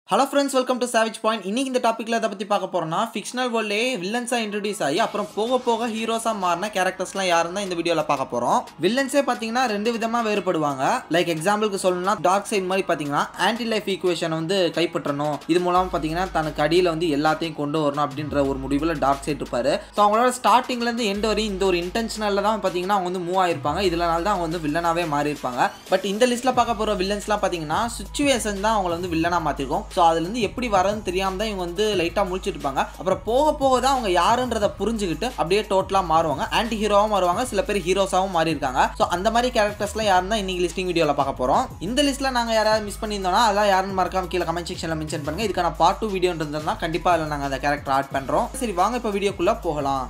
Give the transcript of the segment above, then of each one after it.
hello friends welcome to சாவிச் point இன்னைக்கு இந்த டாப்பிக்கில் எதை பற்றி பார்க்க போகிறோம்னா ஃபிக்ஷனல் வேர்ல்ட்லேயே வில்லன்ஸாக இன்ட்ரடியூஸ் ஆகி அப்புறம் போக போக ஹீரோஸாக மாறின கேரக்டர்ஸ்லாம் யாருன்னு தான் இந்த வீடியோவில் பார்க்க போகிறோம் வில்லன்ஸே பார்த்தீங்கன்னா ரெண்டு விதமாக வேறுபடுவாங்க லைக் எக்ஸாம்பிளுக்கு சொல்லணும்னா டார்க் சைட் மாதிரி பார்த்தீங்கன்னா ஆன்டி லைஃப் ஈக்குவேஷனை வந்து கைப்பற்றணும் இது மூலமாக பார்த்தீங்கன்னா தனக்கு அடியில் வந்து எல்லாத்தையும் கொண்டு வரணும் அப்படின்ற ஒரு முடிவில் டார்க் சைட் இருப்பார் ஸோ அவங்களோட ஸ்டார்டிங்லேருந்து எண்ட் வரையும் இந்த ஒரு இன்டென்ஷனில் தான் பார்த்தீங்கன்னா அவங்க வந்து மூவ் ஆயிருப்பாங்க இதனால தான் அவங்க வந்து வில்லனாகவே மாறி இருப்பாங்க பட் இந்த லிஸ்ட்டில் பார்க்க போகிற வில்லன்ஸ்லாம் பார்த்தீங்கன்னா சுச்சுவேஷன் தான் அவங்கள வந்து வில்லனாக மாற்றிருக்கோம் ஸோ அதுலேருந்து எப்படி வரதுன்னு தெரியாம தான் இவங்க வந்து லைட்டாக முழிச்சிட்டு இருப்பாங்க அப்புறம் போக போக தான் அவங்க யாருன்றதை புரிஞ்சுக்கிட்டு அப்படியே டோட்டலாக மாறுவாங்க ஆன்டி ஹீரோவாகவும் மாறுவாங்க சில பேர் ஹீரோஸாகவும் மாறி இருக்காங்க ஸோ அந்த மாதிரி கேரக்டர்ஸ்லாம் யாருன்னு தான் இன்னைக்கு லிஸ்டிங் வீடியோவில் பார்க்க போகிறோம் இந்த லிஸ்ட்டில் நாங்கள் யாராவது மிஸ் பண்ணியிருந்தோம்னா அதெல்லாம் யாருன்னு மறக்காம கீழே கமெண்ட் செக்ஷனில் மென்ஷன் பண்ணுங்க இதுக்கான பார்ட் டூ வீடியோ இருந்ததுன்னா கண்டிப்பாக அதில் நாங்கள் அந்த கேரக்டர் ஆட் பண்ணுறோம் சரி வாங்க இப்போ வீடியோக்குள்ளே போகலாம்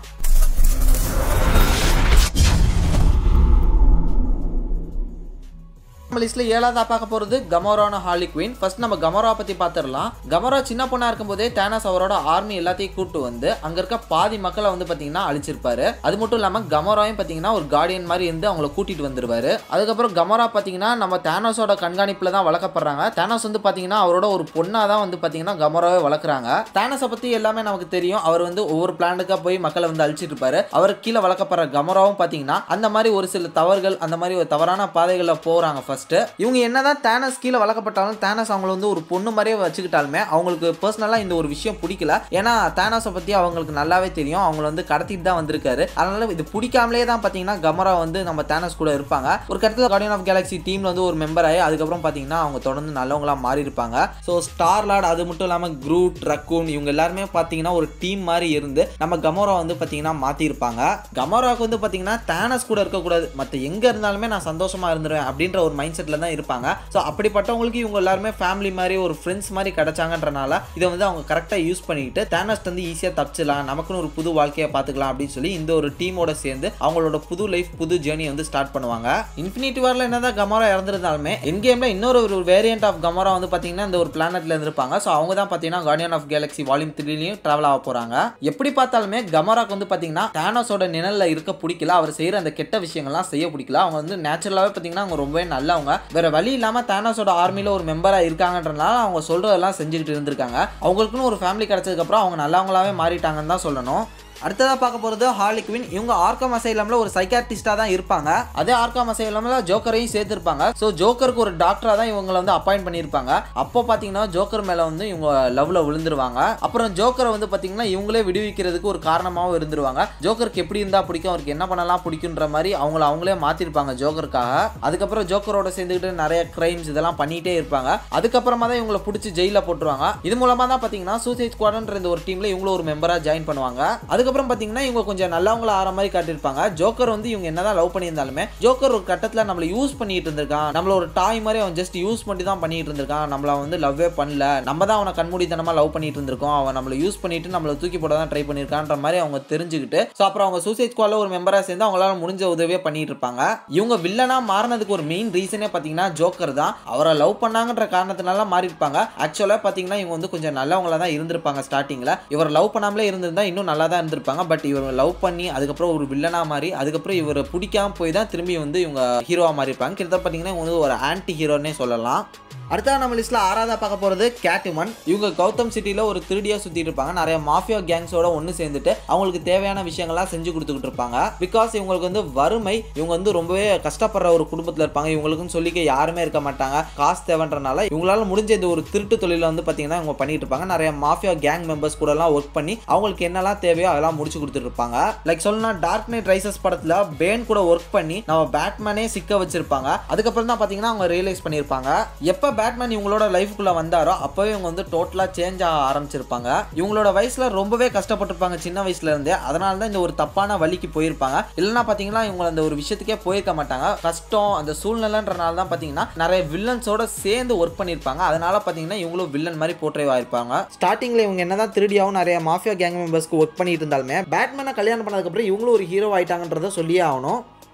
நம்ம லிஸ்ட்ல ஏழாவதா பார்க்க போறது கமோரான ஹார்லி குயின் ஃபர்ஸ்ட் நம்ம கமோரா பத்தி பார்த்துடலாம் கமோரா சின்ன பொண்ணா இருக்கும்போதே தேனாஸ் அவரோட ஆர்மி எல்லாத்தையும் கூட்டு வந்து அங்க இருக்க பாதி மக்களை வந்து பாத்தீங்கன்னா அழிச்சிருப்பாரு அது மட்டும் இல்லாம கமோராவையும் பாத்தீங்கன்னா ஒரு கார்டியன் மாதிரி இருந்து அவங்கள கூட்டிட்டு வந்துருவாரு அதுக்கப்புறம் கமோரா பாத்தீங்கன்னா நம்ம தேனாஸோட கண்காணிப்புல தான் வளர்க்கப்படுறாங்க தேனாஸ் வந்து பாத்தீங்கன்னா அவரோட ஒரு பொண்ணா தான் வந்து பாத்தீங்கன்னா கமோராவை வளர்க்குறாங்க தேனாஸை பத்தி எல்லாமே நமக்கு தெரியும் அவர் வந்து ஒவ்வொரு பிளானுக்கா போய் மக்களை வந்து அழிச்சிட்டு இருப்பாரு அவர் கீழே வளர்க்கப்படுற கமோராவும் பாத்தீங்கன்னா அந்த மாதிரி ஒரு சில தவறுகள் அந்த மாதிரி ஒரு தவறான பாதைகளில் போறாங்க ஃபர்ஸ்ட் இவங்க என்னதான் தேனஸ் கீழே வளர்க்கப்பட்டாலும் தேனஸ் அவங்கள வந்து ஒரு பொண்ணு மாதிரியே வச்சுக்கிட்டாலுமே அவங்களுக்கு பர்சனலாக இந்த ஒரு விஷயம் பிடிக்கல ஏன்னா தேனஸை பற்றி அவங்களுக்கு நல்லாவே தெரியும் அவங்கள வந்து கடத்திட்டு தான் வந்திருக்காரு அதனால இது பிடிக்காமலே தான் பார்த்தீங்கன்னா கமரா வந்து நம்ம தேனஸ் கூட இருப்பாங்க ஒரு கட்டத்தில் கார்டியன் ஆஃப் கேலக்ஸி டீம்ல வந்து ஒரு மெம்பர் ஆகி அதுக்கப்புறம் பார்த்தீங்கன்னா அவங்க தொடர்ந்து நல்லவங்களா மாறி இருப்பாங்க ஸோ ஸ்டார் லார்ட் அது மட்டும் இல்லாமல் க்ரூட் ரக்கூன் இவங்க எல்லாருமே பார்த்தீங்கன்னா ஒரு டீம் மாதிரி இருந்து நம்ம கமோரா வந்து பார்த்தீங்கன்னா மாற்றிருப்பாங்க கமோராவுக்கு வந்து பார்த்தீங்கன்னா தேனஸ் கூட இருக்கக்கூடாது மற்ற எங்கே இருந்தாலுமே நான் சந்தோஷமா இருந்துருவேன் அப்படின்ற ஒரு மைண்ட் செட்டில் தான் இருப்பாங்க ஸோ அப்படிப்பட்டவங்களுக்கு இவங்க எல்லாருமே ஃபேமிலி மாதிரி ஒரு ஃப்ரெண்ட்ஸ் மாதிரி கிடைச்சாங்கன்றனால இதை வந்து அவங்க கரெக்டாக யூஸ் பண்ணிக்கிட்டு தேனஸ்ட் வந்து ஈஸியாக தப்பிச்சிடலாம் நமக்குன்னு ஒரு புது வாழ்க்கையை பார்த்துக்கலாம் அப்படின்னு சொல்லி இந்த ஒரு டீமோட சேர்ந்து அவங்களோட புது லைஃப் புது ஜேர்னி வந்து ஸ்டார்ட் பண்ணுவாங்க இன்ஃபினிட்டி வாரில் என்னதான் கமோரா இறந்துருந்தாலுமே என் கேமில் இன்னொரு ஒரு வேரியன்ட் ஆஃப் கமோரா வந்து பார்த்தீங்கன்னா இந்த ஒரு பிளானட்ல இருந்திருப்பாங்க ஸோ அவங்க தான் பார்த்தீங்கன்னா கார்டியன் ஆஃப் கேலக்ஸி வால்யூம் த்ரீலையும் ட்ராவல் ஆக போகிறாங்க எப்படி பார்த்தாலுமே கமோராக்கு வந்து பார்த்தீங்கன்னா தேனோஸோட நிழலில் இருக்க பிடிக்கல அவர் செய்கிற அந்த கெட்ட விஷயங்கள்லாம் செய்ய பிடிக்கல அவங்க வந்து நேச்சுரலாகவே பார்த்தீங்கன்னா அவங்க ரொம்பவே நல்லவங்க வேற வழி இல்லாமல் தேனோஸோட ஆர்மியில் ஒரு மெம்பராக இருக்காங்கன்றனால அவங்க சொல்கிறதெல்லாம் செஞ்சுக்கிட்டு இருந்திருக்காங்க அவங்களுக்குன்னு ஒரு ஃபேமிலி கிடைச்சதுக்கப்புறம் அவங்க நல்லவங்களாவே மாறிட்டாங்கன்னு தான் சொல்லணும் அடுத்ததாக பார்க்க போகிறது ஹார்லி குவின் இவங்க ஆர்காம் அசைலமில் ஒரு சைக்காட்டிஸ்டாக தான் இருப்பாங்க அதே ஆர்காம் அசைலமில் ஜோக்கரையும் சேர்த்துருப்பாங்க ஸோ ஜோக்கருக்கு ஒரு டாக்டராக தான் இவங்களை வந்து அப்பாயிண்ட் பண்ணியிருப்பாங்க அப்போ பார்த்தீங்கன்னா ஜோக்கர் மேலே வந்து இவங்க லவ்வில் விழுந்துருவாங்க அப்புறம் ஜோக்கரை வந்து பார்த்தீங்கன்னா இவங்களே விடுவிக்கிறதுக்கு ஒரு காரணமாகவும் இருந்துருவாங்க ஜோக்கருக்கு எப்படி இருந்தால் பிடிக்கும் அவருக்கு என்ன பண்ணலாம் பிடிக்குன்ற மாதிரி அவங்கள அவங்களே மாற்றிருப்பாங்க ஜோக்கருக்காக அதுக்கப்புறம் ஜோக்கரோட சேர்ந்துக்கிட்டு நிறைய கிரைம்ஸ் இதெல்லாம் பண்ணிகிட்டே இருப்பாங்க அதுக்கப்புறமா தான் இவங்களை பிடிச்சி ஜெயிலில் போட்டுருவாங்க இது மூலமாக தான் பார்த்தீங்கன்னா சூசைட் ஸ்குவாட்ன்ற இந்த ஒரு டீமில் இவங்களும் ஒரு மெம்பராக ஜாயின் பண்ணுவாங்க அதுக்கு அதுக்கப்புறம் பார்த்தீங்கன்னா இவங்க கொஞ்சம் நல்லவங்கள ஆற மாதிரி காட்டியிருப்பாங்க ஜோக்கர் வந்து இவங்க என்னதான் லவ் பண்ணியிருந்தாலுமே ஜோக்கர் ஒரு கட்டத்தில் நம்மளை யூஸ் பண்ணிட்டு இருந்திருக்கான் நம்மள ஒரு டாய் மாதிரி அவன் ஜஸ்ட் யூஸ் பண்ணி தான் பண்ணிட்டு இருந்திருக்கான் நம்மள வந்து லவ்வே பண்ணல நம்ம தான் அவனை கண்மூடித்தனமாக லவ் பண்ணிட்டு இருந்திருக்கோம் அவன் நம்மளை யூஸ் பண்ணிட்டு நம்மளை தூக்கி போட தான் ட்ரை பண்ணியிருக்கான்ற மாதிரி அவங்க தெரிஞ்சுக்கிட்டு ஸோ அப்புறம் அவங்க சூசைட் ஸ்குவாடில் ஒரு மெம்பராக சேர்ந்து அவங்களால முடிஞ்ச உதவியே பண்ணிட்டு இருப்பாங்க இவங்க வில்லனா மாறினதுக்கு ஒரு மெயின் ரீசனே பார்த்தீங்கன்னா ஜோக்கர் தான் அவரை லவ் பண்ணாங்கன்ற காரணத்தினால மாறி இருப்பாங்க ஆக்சுவலாக பார்த்தீங்கன்னா இவங்க வந்து கொஞ்சம் நல்லவங்களா தான் இருந்திருப்பாங்க ஸ்டார்டிங்கில் இவர் லவ் பண்ணாமலே இருந்திருந்தா இன்னும் நல்லா தான் இருந்திருப்பாங்க பட் இவர் லவ் பண்ணி அதுக்கப்புறம் ஒரு வில்லனா மாதிரி அதுக்கப்புறம் இவரை பிடிக்காம போய் தான் திரும்பி வந்து இவங்க ஹீரோவா மாறி இருப்பாங்க கிட்டத்தட்ட பார்த்தீங்கன்னா இவங்க வந்து ஒரு ஆன்டி ஹீரோன்னே சொல்லலாம் அடுத்தா நம்ம லிஸ்ட்ல ஆறாவதா பார்க்க போறது கேட்டுமன் இவங்க கௌதம் சிட்டில ஒரு திருடியா சுத்திட்டு இருப்பாங்க நிறைய மாஃபியா கேங்ஸோட ஒன்று சேர்ந்துட்டு அவங்களுக்கு தேவையான விஷயங்கள்லாம் செஞ்சு கொடுத்துக்கிட்டு இருப்பாங்க பிகாஸ் இவங்களுக்கு வந்து வறுமை இவங்க வந்து ரொம்பவே கஷ்டப்படுற ஒரு குடும்பத்தில் இருப்பாங்க இவங்களுக்குன்னு சொல்லிக்க யாருமே இருக்க மாட்டாங்க காசு தேவைன்றனால இவங்களால முடிஞ்ச இந்த ஒரு திருட்டு தொழில வந்து பார்த்தீங்கன்னா இவங்க பண்ணிட்டு இருப்பாங்க நிறைய மாஃபியா கேங் மெம்பர்ஸ் கூட எல்லாம் ஒர்க் பண்ணி அவங்களுக்கு என்னெல்லாம் தேவையோ அதெல்லாம் முடிச்சு கொடுத்துட்டு இருப்பாங்க லைக் சொல்லணும் டார்க் நைட் ரைசஸ் படத்துல பேன் கூட ஒர்க் பண்ணி நம்ம பேட்மேனே சிக்க வச்சிருப்பாங்க அதுக்கப்புறம் தான் பார்த்தீங்கன்னா அவங்க ரியலைஸ் பண்ணியிருப்பாங்க எப்போ பேட்மேன் இவங்களோட லைஃப்குள்ளே வந்தாரோ அப்போவே இவங்க வந்து டோட்டலாக சேஞ்ச் ஆக ஆரம்பிச்சிருப்பாங்க இவங்களோட வயசில் ரொம்பவே கஷ்டப்பட்டிருப்பாங்க சின்ன வயசுல இருந்தே அதனால தான் இந்த ஒரு தப்பான வழிக்கு போயிருப்பாங்க இல்லைன்னா பார்த்தீங்கன்னா இவங்க அந்த ஒரு விஷயத்துக்கே போயிருக்க மாட்டாங்க கஷ்டம் அந்த சூழ்நிலைன்றனால தான் பார்த்தீங்கன்னா நிறைய வில்லன்ஸோட சேர்ந்து ஒர்க் பண்ணியிருப்பாங்க அதனால பார்த்தீங்கன்னா இவங்களும் வில்லன் மாதிரி போர்ட்ரேவ் ஆயிருப்பாங்க ஸ்டார்டிங்கில் இவங்க என்னதான் திருடியாவும் நிறைய மாஃபியா கேங் மெம்பர்ஸ்க்கு ஒர்க் பண்ணிட்டு இருந்தாலுமே பேட்மேனை கல்யாணம் பண்ணதுக்கப்புறம் இவங்களும் ஒரு ஹீரோ ஆயிட்டாங்கன்றத சொல்லியே ஆகணும்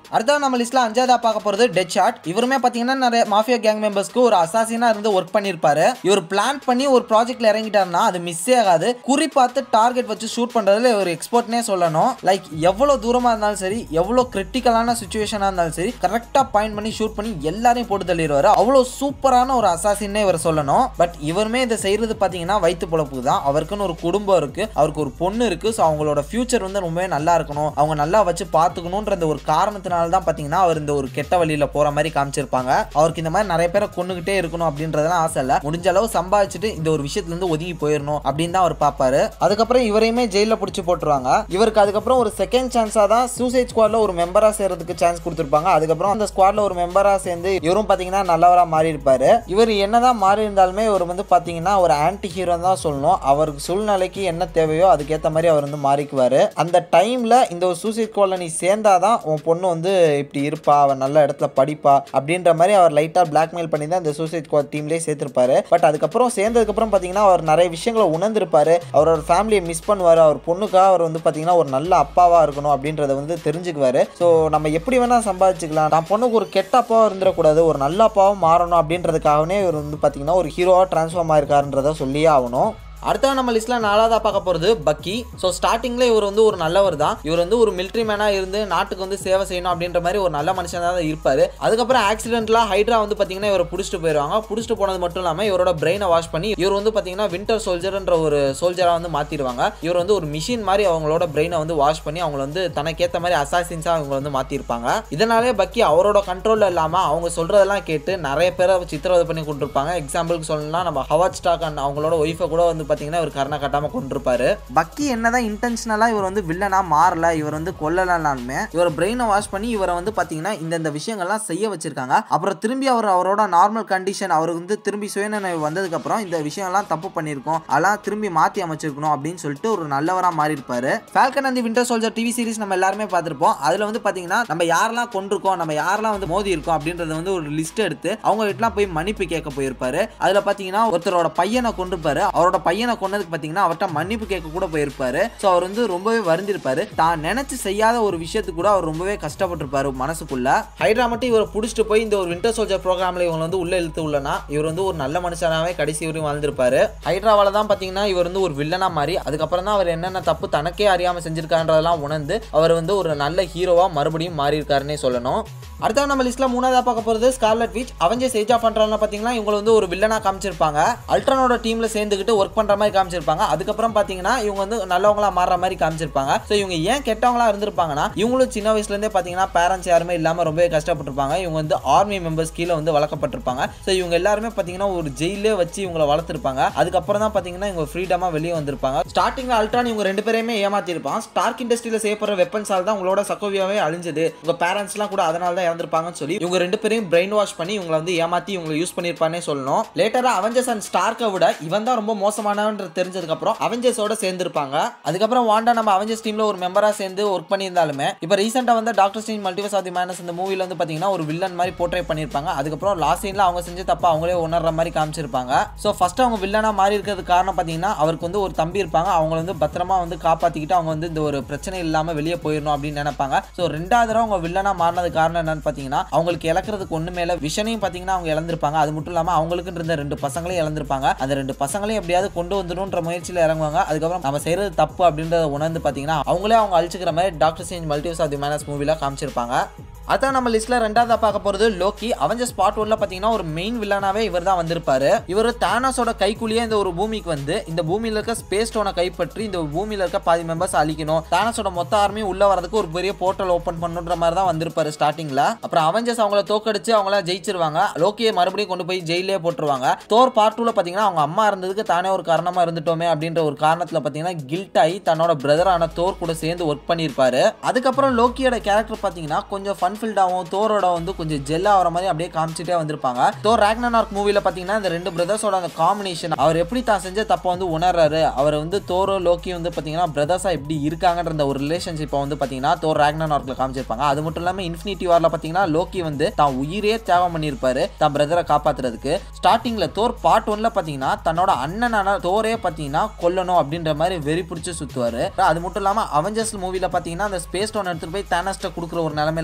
அடுத்தது நம்ம லிஸ்ட்ல அஞ்சாவதா பார்க்க போறது டெட் ஷாட் இவருமே பாத்தீங்கன்னா நிறைய மாஃபியா கேங் மெம்பர்ஸ்க்கு ஒரு அசாசினா இருந்து ஒர்க் பண்ணிருப்பாரு இவர் பிளான் பண்ணி ஒரு ப்ராஜெக்ட்ல இறங்கிட்டாருன்னா அது மிஸ்ஸே ஆகாது குறி பார்த்து டார்கெட் வச்சு ஷூட் பண்றதுல ஒரு எக்ஸ்பர்ட்னே சொல்லணும் லைக் எவ்வளவு தூரமா இருந்தாலும் சரி எவ்வளவு கிரிட்டிக்கலான சுச்சுவேஷனா இருந்தாலும் சரி கரெக்டா பாயிண்ட் பண்ணி ஷூட் பண்ணி எல்லாரையும் போட்டு தள்ளிடுவாரு அவ்வளவு சூப்பரான ஒரு அசாசின்னே இவர் சொல்லணும் பட் இவருமே இதை செய்யறது பாத்தீங்கன்னா வயிற்று பொழப்பு தான் அவருக்குன்னு ஒரு குடும்பம் இருக்கு அவருக்கு ஒரு பொண்ணு இருக்கு ஸோ அவங்களோட ஃபியூச்சர் வந்து ரொம்பவே நல்லா இருக்கணும் அவங்க நல்லா வச்சு பார்த்துக்கணுன்ற அந்த ஒரு காரணத்தினால தான் பாத்தீங்கன்னா அவர் இந்த ஒரு கெட்ட வழியில போற மாதிரி காமிச்சிருப்பாங்க அவருக்கு இந்த மாதிரி நிறைய பேரை கொண்டுகிட்டே இருக்கணும் அப்படின்றதெல்லாம் ஆசை இல்லை முடிஞ்ச அளவு சம்பாதிச்சுட்டு இந்த ஒரு விஷயத்துல இருந்து ஒதுங்கி போயிடணும் அப்படின்னு தான் அவர் பார்ப்பாரு அதுக்கப்புறம் இவரையுமே ஜெயில பிடிச்சி போட்டுருவாங்க இவருக்கு அதுக்கப்புறம் ஒரு செகண்ட் சான்ஸா தான் சூசைட் ஸ்குவாட்ல ஒரு மெம்பரா சேர்றதுக்கு சான்ஸ் கொடுத்துருப்பாங்க அதுக்கப்புறம் அந்த ஸ்குவாட்ல ஒரு மெம்பரா சேர்ந்து இவரும் பாத்தீங்கன்னா நல்லவரா மாறி இருப்பாரு இவர் என்னதான் மாறி இருந்தாலுமே இவர் வந்து பாத்தீங்கன்னா ஒரு ஆன்டி ஹீரோ தான் சொல்லணும் அவருக்கு சூழ்நிலைக்கு என்ன தேவையோ அதுக்கேற்ற மாதிரி அவர் வந்து மாறிக்குவாரு அந்த டைம்ல இந்த ஒரு சூசைட் ஸ்குவாட்ல நீ சேர்ந்தாதான் உன் பொண்ணு வந்து இப்படி இருப்பா அவன் நல்ல இடத்துல படிப்பா அப்படின்ற மாதிரி அவர் லைட்டா பிளாக்மெயில் பண்ணி தான் இந்த சூசைட் ஸ்குவாட் டீம்லேயே சேர்த்திருப்பாரு பட் அதுக்கப்புறம் சேர்ந்ததுக்கப்புறம் பார்த்தீங்கன்னா அவர் நிறைய விஷயங்களை உணர்ந்திருப்பாரு அவரோட ஃபேமிலியை மிஸ் பண்ணுவார் அவர் பொண்ணுக்காக அவர் வந்து பார்த்தீங்கன்னா ஒரு நல்ல அப்பாவா இருக்கணும் அப்படின்றத வந்து தெரிஞ்சுக்குவாரு ஸோ நம்ம எப்படி வேணா சம்பாதிச்சுக்கலாம் நான் பொண்ணுக்கு ஒரு கெட்ட அப்பாவாக இருந்துடக்கூடாது ஒரு நல்ல அப்பாவும் மாறணும் அப்படின்றதுக்காகவே இவர் வந்து பார்த்தீங்கன்னா ஒரு ஹீரோவாக ட்ரான்ஸ்ஃபார்ம் ஆயிருக்காருன்றதை சொல்லியே ஆகணும் அடுத்த நம்ம லிஸ்ட்ல நாலாவதா பார்க்க போறது பக்கி ஸோ ஸ்டார்டிங்ல இவர் வந்து ஒரு நல்லவர் தான் இவர் வந்து ஒரு மிலிட்ரி மேனா இருந்து நாட்டுக்கு வந்து சேவை செய்யணும் அப்படின்ற மாதிரி ஒரு நல்ல மனுஷனா தான் இருப்பாரு அதுக்கப்புறம் ஆக்சிடென்ட்ல ஹைட்ரா வந்து பாத்தீங்கன்னா இவரை பிடிச்சிட்டு போயிருவாங்க பிடிச்சிட்டு போனது மட்டும் இல்லாம இவரோட பிரெயினை வாஷ் பண்ணி இவர் வந்து பாத்தீங்கன்னா வின்டர் சோல்ஜர்ன்ற ஒரு சோல்ஜரா வந்து மாத்திடுவாங்க இவர் வந்து ஒரு மிஷின் மாதிரி அவங்களோட பிரெயினை வந்து வாஷ் பண்ணி அவங்கள வந்து தனக்கேத்த மாதிரி அசாசின்ஸா அவங்க வந்து மாத்திருப்பாங்க இதனாலே பக்கி அவரோட கண்ட்ரோல்ல இல்லாம அவங்க சொல்றதெல்லாம் கேட்டு நிறைய பேரை சித்திரவதை பண்ணி கொண்டிருப்பாங்க எக்ஸாம்பிளுக்கு சொல்லலாம் நம்ம ஹவாட் ஸ்டாக் அண்ட் அவங்களோட ஒய்ஃபை கூட வந்து பார்த்தீங்கன்னா இவர் கரணை கட்டாம கொண்டிருப்பாரு பக்கி என்னதான் இன்டென்ஷனலா இவர் வந்து வில்லனா மாறல இவர் வந்து கொல்லலனாலுமே இவர் பிரெயினை வாஷ் பண்ணி இவரை வந்து பார்த்தீங்கன்னா இந்த விஷயங்கள்லாம் செய்ய வச்சிருக்காங்க அப்புறம் திரும்பி அவர் அவரோட நார்மல் கண்டிஷன் அவருக்கு வந்து திரும்பி சுயநினைவு வந்ததுக்கு அப்புறம் இந்த விஷயம்லாம் தப்பு பண்ணியிருக்கோம் அதெல்லாம் திரும்பி மாற்றி அமைச்சிருக்கணும் அப்படின்னு சொல்லிட்டு ஒரு நல்லவரா மாறி இருப்பாரு ஃபால்கன் அந்த விண்டர் சோல்ஜர் டிவி சீரிஸ் நம்ம எல்லாருமே பார்த்திருப்போம் அதுல வந்து பாத்தீங்கன்னா நம்ம யாரெல்லாம் கொண்டிருக்கோம் நம்ம யாரெல்லாம் வந்து மோதி இருக்கோம் அப்படின்றத வந்து ஒரு லிஸ்ட் எடுத்து அவங்க வீட்டுலாம் போய் மன்னிப்பு கேட்க போயிருப்பாரு அதுல பாத்தீங்கன்னா ஒருத்தரோட பையனை கொண்டிருப்பாரு அவரோட பையனை கொன்னதுக்கு பாத்தீங்கன்னா அவர்கிட்ட மன்னிப்பு கேட்க கூட போயிருப்பாரு ஸோ அவர் வந்து ரொம்பவே வருந்திருப்பாரு தான் நினைச்சு செய்யாத ஒரு விஷயத்துக்கு கூட அவர் ரொம்பவே கஷ்டப்பட்டிருப்பாரு மனசுக்குள்ள ஹைட்ரா மட்டும் இவரை பிடிச்சிட்டு போய் இந்த ஒரு விண்டர் சோல்ஜர் ப்ரோக்ராம்ல இவங்க வந்து உள்ள இழுத்து உள்ளனா இவர் வந்து ஒரு நல்ல மனுஷனாவே கடைசி வரையும் வாழ்ந்திருப்பாரு ஹைட்ராவால தான் பாத்தீங்கன்னா இவர் வந்து ஒரு வில்லனா மாதிரி அதுக்கப்புறம் தான் அவர் என்னென்ன தப்பு தனக்கே அறியாம செஞ்சிருக்கான்றதெல்லாம் உணர்ந்து அவர் வந்து ஒரு நல்ல ஹீரோவா மறுபடியும் மாறி இருக்காருன்னே சொல்லணும் அடுத்த நம்ம லிஸ்ட்ல மூணாவதா பார்க்க போறது Scarlet Witch Avengers age of பண்றாங்க பாத்தீங்கன்னா இவங்க வந்து ஒரு வில்லனா காமிச்சிருப்பாங்க அல்ட்ரானோட டீம்ல சேர்ந்துக்கிட்டு ஒர்க் பண்ற மாதிரி காமிச்சிருப்பாங்க அதுக்கப்புறம் பாத்தீங்கன்னா இவங்க வந்து நல்லவங்களா மாறுற மாதிரி காமிச்சிருப்பாங்க ஸோ இவங்க ஏன் கெட்டவங்களா இருந்திருப்பாங்கன்னா இவங்களும் சின்ன வயசுல இருந்தே பாத்தீங்கன்னா பேரண்ட்ஸ் யாருமே இல்லாம ரொம்பவே கஷ்டப்பட்டிருப்பாங்க இவங்க வந்து ஆர்மி மெம்பர்ஸ் கீழே வந்து வளர்க்கப்பட்டிருப்பாங்க ஸோ இவங்க எல்லாருமே பாத்தீங்கன்னா ஒரு ஜெயிலே வச்சு இவங்களை வளர்த்துருப்பாங்க அதுக்கப்புறம் தான் பாத்தீங்கன்னா இவங்க ஃப்ரீடமா வெளியே வந்திருப்பாங்க ஸ்டார்டிங்ல அல்ட்ரான் இவங்க ரெண்டு பேரையுமே ஏமாத்திருப்பான் ஸ்டார்க் இண்டஸ்ட்ரியில செய்யப்படுற வெப்பன்ஸால் தான் உங்களோட சக்கோவியாவே அழிஞ்சது உங்க பேரண்ட்ஸ்லாம் கூட அதனால தான் இறந்துருப்பாங்கன்னு சொல்லி இவங்க ரெண்டு பேரையும் பிரெயின் வாஷ் பண்ணி இவங்களை வந்து ஏமாத்தி இவங்களை யூஸ் பண்ணிருப்பானே சொல்லணும் லேட்டரா அவெஞ்சர்ஸ் அண்ட் ஸ்டார்க்கை விட இவன் தான் ரொம்ப மோசமானவன்ற தெரிஞ்சதுக்கு அப்புறம் அவெஞ்சர்ஸோட சேர்ந்திருப்பாங்க அதுக்கப்புறம் வாண்டா நம்ம அவெஞ்சர்ஸ் டீம்ல ஒரு மெம்பரா சேர்ந்து ஒர்க் பண்ணியிருந்தாலுமே இப்போ ரீசெண்டா வந்து doctor Strange multiverse of the madness இந்த மூவில வந்து பாத்தீங்கன்னா ஒரு வில்லன் மாதிரி போர்ட்ரே பண்ணிருப்பாங்க அதுக்கப்புறம் லாஸ்ட் சீன்ல அவங்க செஞ்ச தப்பா அவங்களே உணர்ற மாதிரி காமிச்சிருப்பாங்க ஸோ ஃபர்ஸ்ட் அவங்க வில்லனா மாறி இருக்கிறதுக்கு காரணம் பாத்தீங்கன்னா அவருக்கு வந்து ஒரு தம்பி இருப்பாங்க அவங்கள வந்து பத்திரமா வந்து காப்பாத்திக்கிட்டு அவங்க வந்து இந்த ஒரு பிரச்சனை இல்லாம வெளியே போயிடணும் அப்படின்னு நினைப்பாங்க ஸோ ரெண்டாவது தடவை அவங்க வில்லனா மாறினது காரணம் என்னன்னு பாத்தீங்கன்னா அவங்களுக்கு இழக்கிறதுக்கு ஒண்ணு மேல விஷனையும் பாத்தீங்கன்னா அவங்க இழந்திருப்பாங்க அது மட்டும் இல்லாம அவங்களுக்கு இருந்த ரெண்டு பசங்களையும் இழந்திருப்பாங்க அந்த ரெண்டு பசங்களையும் எப்படியாவது கொண்டு வந்துடணுன்ற முயற்சியில இறங்குவாங்க அதுக்கப்புறம் நம்ம செய்யறது தப்பு அப்படின்றத உணர்ந்து பாத்தீங்கன்னா அவங்களே அவங்க அழிச்சுக்கிற மாதிரி doctor Strange multiverse of the madness மூவில காமிச்சிருப்பாங்க அதான் நம்ம லிஸ்ட்ல ரெண்டாவதா பார்க்க போறது லோக்கி அவஞ்சர் ஸ்பாட் ஒன்ல பாத்தீங்கன்னா ஒரு மெயின் வில்லனாவே இவர் தான் வந்திருப்பாரு இவர் தானாஸோட கைக்குள்ளேயே இந்த ஒரு பூமிக்கு வந்து இந்த பூமியில இருக்க ஸ்பேஸ் ஸ்டோனை கைப்பற்றி இந்த பூமியில இருக்க பாதி மெம்பர்ஸ் அழிக்கணும் தானாஸோட மொத்த ஆர்மியும் உள்ள வரதுக்கு ஒரு பெரிய போர்ட்டல் ஓபன் பண்ணுன்ற மாதிரி தான் வந்திருப்பாரு ஸ்டார்டிங்ல அப்புறம் அவஞ்சர்ஸ் அவங்கள தோக்கடிச்சு அவங்கள ஜெயிச்சிருவாங்க லோக்கியை மறுபடியும் கொண்டு போய் ஜெயிலே போட்டுருவாங்க தோர் பார்ட் டூல பாத்தீங்கன்னா அவங்க அம்மா இருந்ததுக்கு தானே ஒரு காரணமா இருந்துட்டோமே அப்படின்ற ஒரு காரணத்துல பாத்தீங்கன்னா கில்ட் ஆகி தன்னோட பிரதரான தோர் கூட சேர்ந்து ஒர்க் பண்ணியிருப்பாரு அதுக்கப்புறம் லோக்கியோட கேரக்டர் பாத்தீங்கன்னா கொஞ்சம் ஃபன் ஃபில்டாகவும் தோரோட வந்து கொஞ்சம் ஜெல் ஆகிற மாதிரி அப்படியே காமிச்சிட்டே வந்திருப்பாங்க தோர் ராக்னனார்க் மூவில பாத்தீங்கன்னா இந்த ரெண்டு பிரதர்ஸோட அந்த காம்பினேஷன் அவர் எப்படி தான் செஞ்ச தப்ப வந்து உணர்றாரு அவர் வந்து தோரோ லோக்கி வந்து பாத்தீங்கன்னா பிரதர்ஸா எப்படி இருக்காங்கன்ற அந்த ஒரு ரிலேஷன்ஷிப்பை வந்து பாத்தீங்கன்னா தோர் ராக்னனார்க்ல காமிச்சிருப்பாங்க அது மட்டும் இல்லாம இன்ஃபினிட்டி வார்ல பாத்தீங்கன்னா லோக்கி வந்து தான் உயிரே தியாகம் பண்ணியிருப்பாரு தான் பிரதரை காப்பாத்துறதுக்கு ஸ்டார்டிங்ல தோர் பார்ட் ஒன்ல பாத்தீங்கன்னா தன்னோட அண்ணனான தோரே பாத்தீங்கன்னா கொல்லணும் அப்படின்ற மாதிரி வெறி பிடிச்சு சுத்துவாரு அது மட்டும் இல்லாம அவெஞ்சர்ஸ் மூவில பாத்தீங்கன்னா அந்த ஸ்பேஸ் ஸ்டோன் எடுத்துட்டு போய் தானஸ்ட கொடுக்குற ஒரு நிலைமையில இருப்பாரு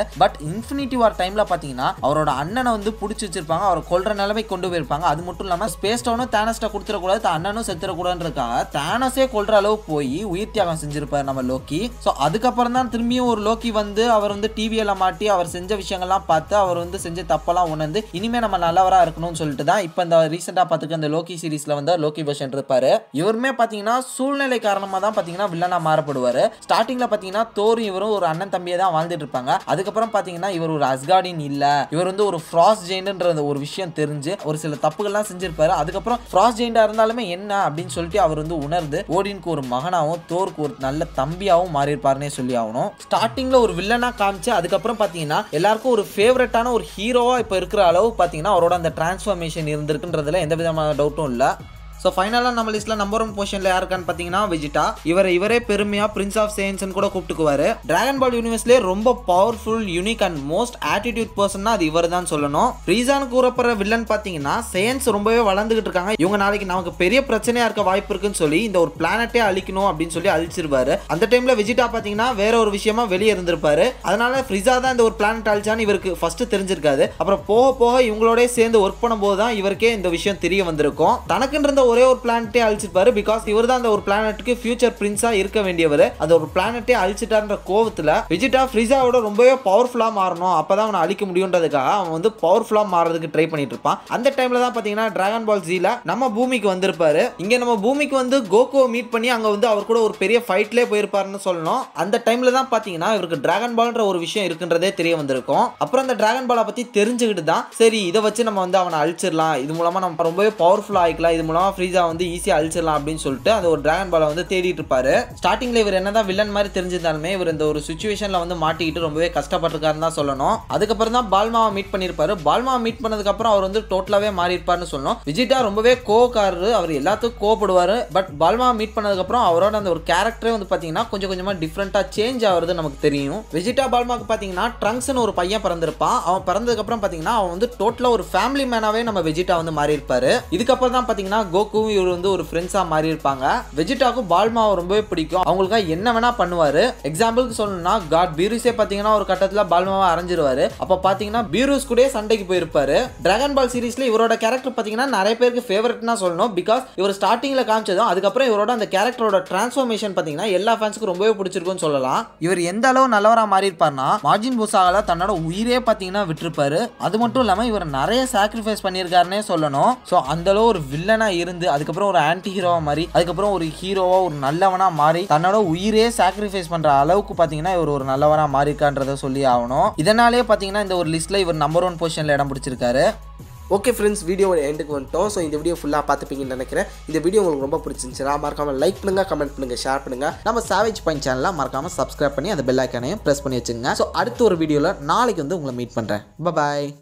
பட் இன்ஃபினிட்டி வார் டைம்ல பாத்தீங்கன்னா அவரோட அண்ணனை வந்து பிடிச்சி வச்சிருப்பாங்க அவரை கொல்ற நிலைமை கொண்டு போயிருப்பாங்க அது மட்டும் இல்லாம ஸ்பேஸ் ஸ்டோனும் தேனஸ்ட கொடுத்துடக்கூடாது தான் அண்ணனும் செத்துடக்கூடாதுன்றதுக்காக தேனஸே கொல்ற அளவு போய் உயிர் தியாகம் செஞ்சிருப்பாரு நம்ம லோக்கி ஸோ அதுக்கப்புறம் தான் திரும்பியும் ஒரு லோக்கி வந்து அவர் வந்து டிவியில மாட்டி அவர் செஞ்ச விஷயங்கள்லாம் பார்த்து அவர் வந்து செஞ்ச தப்பெல்லாம் உணர்ந்து இனிமே நம்ம நல்லவரா இருக்கணும்னு சொல்லிட்டு தான் இப்போ இந்த ரீசெண்டாக பார்த்துக்க இந்த லோக்கி சீரிஸ்ல வந்து லோக்கி வெர்ஷன் இருப்பாரு இவருமே பார்த்தீங்கன்னா சூழ்நிலை காரணமாக தான் பார்த்தீங்கன்னா வில்லனா மாறப்படுவார் ஸ்டார்டிங்ல பார்த்தீங்கன்னா தோரும் இவரும் ஒரு அண்ணன் தம்பியை தான் வாழ்ந்துட்டு இருப்பாங்க அதுக்கப்புறம் பார்த்தீங்கன்னா இவர் ஒரு அஸ்கார்டின் இல்ல இவர் வந்து ஒரு ஃப்ராஸ் ஜெயின்ன்ற ஒரு விஷயம் தெரிஞ்சு ஒரு சில தப்புகள்லாம் செஞ்சிருப்பாரு அதுக்கப்புறம் ஃப்ராஸ் ஜெயிண்டா இருந்தாலுமே என்ன அப்படின்னு சொல்லிட்டு அவர் வந்து உணர்ந்து ஓடினுக்கு ஒரு மகனாகவும் தோருக்கு ஒரு நல்ல தம்பியாகவும் மாறியிருப்பாருன்னே சொல்லி ஆகணும் ஸ்டார்டிங்ல ஒரு வில்லனா காமிச்சு அதுக்கப்புறம் பார்த்தீங்கன்னா எல்லாருக்கும் ஒரு ஃபேவரட்டான ஒரு ஹீரோவா இப்போ இருக்கிற அளவு பார்த்தீங்கன்னா அவரோட அந்த டிரான்ஸ்ஃபர்மேஷன் இருந்திருக்குன்றதுல எந்த விதமான டவுட்டும் இல்லை ஸோ ஃபைனலாக நம்ம லிஸ்ட்டில் நம்பர் ஒன் பொசிஷனில் யாருக்கான்னு பார்த்தீங்கன்னா வெஜிட்டா இவர் இவரே பெருமையாக பிரின்ஸ் ஆஃப் சயின்ஸ்னு கூட கூப்பிட்டுக்குவாரு டிராகன் பால் யூனிவர்ஸ்லேயே ரொம்ப powerful unique and most attitude பர்சன்னா அது இவர் தான் சொல்லணும் ரீசான் கூறப்படுற வில்லன் பார்த்தீங்கன்னா சயின்ஸ் ரொம்பவே வளர்ந்துகிட்டு இருக்காங்க இவங்க நாளைக்கு நமக்கு பெரிய பிரச்சனையா இருக்க வாய்ப்பு இருக்குன்னு சொல்லி இந்த ஒரு பிளானட்டே அழிக்கணும் அப்படின்னு சொல்லி அழிச்சிருப்பாரு அந்த டைம்ல வெஜிட்டா பார்த்தீங்கன்னா வேற ஒரு விஷயமா வெளியே இருந்திருப்பாரு அதனால ஃப்ரிசா தான் இந்த ஒரு பிளானட் அழிச்சான்னு இவருக்கு ஃபர்ஸ்ட் தெரிஞ்சிருக்காது அப்புறம் போக போக இவங்களோட சேர்ந்து ஒர்க் பண்ணும்போது தான் இவருக்கே இந்த விஷயம் தெரிய வந்திருக்கும் தனக்குன்ற இருந்த ஒரே ஒரு பிளானட்டே அழிச்சிருப்பாரு பிகாஸ் இவர் தான் அந்த ஒரு பிளானட்டுக்கு ஃபியூச்சர் பிரின்ஸா இருக்க வேண்டியவர் அந்த ஒரு பிளானட்டே அழிச்சிட்டார்ன்ற கோவத்துல வெஜிட்டா ஃப்ரிசாவோட ரொம்பவே பவர்ஃபுல்லா மாறணும் அப்பதான் அவனை அழிக்க முடியுன்றதுக்காக அவன் வந்து பவர்ஃபுல்லா மாறதுக்கு ட்ரை பண்ணிட்டு இருப்பான் அந்த டைம்ல தான் பாத்தீங்கன்னா டிராகன் பால் ஜீல நம்ம பூமிக்கு வந்திருப்பாரு இங்க நம்ம பூமிக்கு வந்து கோகோவை மீட் பண்ணி அங்க வந்து அவர் கூட ஒரு பெரிய ஃபைட்லேயே போயிருப்பாருன்னு சொல்லணும் அந்த டைம்ல தான் பாத்தீங்கன்னா இவருக்கு டிராகன் பால்ன்ற ஒரு விஷயம் இருக்குன்றதே தெரிய வந்திருக்கும் அப்புறம் அந்த டிராகன் பாலை பத்தி தெரிஞ்சுக்கிட்டு தான் சரி இதை வச்சு நம்ம வந்து அவனை அழிச்சிடலாம் இது மூலமா நம்ம ரொம்பவே பவர்ஃபுல் ஆகிக்கலாம் இது மூலமா ஃப்ரீஸா வந்து ஈஸியாக அழிச்சிடலாம் அப்படின்னு சொல்லிட்டு அந்த ஒரு டிராகன் பாலை வந்து தேடிட்டு இருப்பாரு ஸ்டார்டிங்ல இவர் என்னதான் வில்லன் மாதிரி தெரிஞ்சிருந்தாலுமே இவர் இந்த ஒரு சுச்சுவேஷன்ல வந்து மாட்டிக்கிட்டு ரொம்பவே கஷ்டப்பட்டிருக்காருன்னு தான் சொல்லணும் அதுக்கப்புறம் தான் பால்மாவை மீட் பண்ணியிருப்பாரு பால்மாவை மீட் பண்ணதுக்கு அப்புறம் அவர் வந்து டோட்டலாவே மாறி இருப்பாருன்னு சொல்லணும் விஜிட்டா ரொம்பவே கோவக்காரரு அவர் எல்லாத்துக்கும் கோவப்படுவாரு பட் பால்மாவை மீட் பண்ணதுக்கு அப்புறம் அவரோட அந்த ஒரு கேரக்டரே வந்து பாத்தீங்கன்னா கொஞ்சம் கொஞ்சமா டிஃப்ரெண்டா சேஞ்ச் ஆகுறது நமக்கு தெரியும் விஜிட்டா பால்மாக்கு பாத்தீங்கன்னா ட்ரங்க்ஸ்னு ஒரு பையன் பிறந்திருப்பான் அவன் பிறந்ததுக்கு அப்புறம் பாத்தீங்கன்னா அவன் வந்து டோட்டலா ஒரு ஃபேமிலி மேனாவே நம்ம வெஜிட்டா வந்து மாறி இருப்பாரு இதுக்கப்புறம் தான் பாத்தீங்கன்னா கோகுவும் இவர் வந்து ஒரு ஃப்ரெண்ட்ஸா மாறி இருப்பாங்க வெஜிட்டாக்கும் பால்மாவை ரொம்பவே பிடிக்கும் அவங்களுக்காக என்ன வேணா பண்ணுவாரு எக்ஸாம்பிளுக்கு சொல்லணும்னா காட் பீருஸே பாத்தீங்கன்னா ஒரு கட்டத்துல பால்மாவை அரைஞ்சிருவாரு அப்ப பாத்தீங்கன்னா பீருஸ் கூட சண்டைக்கு போயிருப்பாரு டிராகன் பால் சீரிஸ்ல இவரோட கேரக்டர் பாத்தீங்கன்னா நிறைய பேருக்கு ஃபேவரட்னா சொல்லணும் பிகாஸ் இவர் ஸ்டார்டிங்ல காமிச்சதும் அதுக்கப்புறம் இவரோட அந்த கேரக்டரோட டிரான்ஸ்ஃபர்மேஷன் பாத்தீங்கன்னா எல்லா ஃபேன்ஸுக்கும் ரொம்பவே பிடிச்சிருக்கும்னு சொல்லலாம் இவர் எந்த அளவு நல்லவரா மாறி இருப்பார்னா மார்ஜின் புசாகால தன்னோட உயிரே பாத்தீங்கன்னா விட்டிருப்பாரு அது மட்டும் இல்லாம இவர் நிறைய சாக்ரிஃபைஸ் பண்ணியிருக்காருன்னே சொல்லணும் ஸோ அந்த அளவு ஒரு வில்லனா இருந்து அதுக்கப்புறம் ஒரு ஆன்டி ஹீரோவா மாறி அதுக்கப்புறம் ஒரு ஹீரோவா ஒரு நல்லவனா மாறி தன்னோட உயிரே சாக்ரிஃபைஸ் பண்ற அளவுக்கு பாத்தீங்கன்னா இவர் ஒரு நல்லவனா மாறியிருக்கான்றத சொல்லி ஆகணும் இதனாலேயே பாத்தீங்கன்னா இந்த ஒரு லிஸ்ட்ல இவர் நம்பர் ஒன் பொசிஷன்ல இடம் பிடிச்சிருக்காரு ஓகே ஃப்ரெண்ட்ஸ் வீடியோவோட எண்டுக்கு வந்துட்டோம் ஸோ இந்த வீடியோ ஃபுல்லாக பார்த்துப்பீங்கன்னு நினைக்கிறேன் இந்த வீடியோ உங்களுக்கு ரொம்ப பிடிச்சிருந்துச்சுன்னா மறக்காம லைக் பண்ணுங்க கமெண்ட் பண்ணுங்க ஷேர் பண்ணுங்க நம்ம சாவேஜ் பாயிண்ட் சேனலை மறக்காம சப்ஸ்கிரைப் பண்ணி அந்த பெல் ஐக்கானையும் ப்ரெஸ் பண்ணி வச்சுங்க ஸோ அடுத்த ஒரு வீடியோவில் நாளைக்கு வந்து உங்களை மீட் பண்ணுறேன் பாய்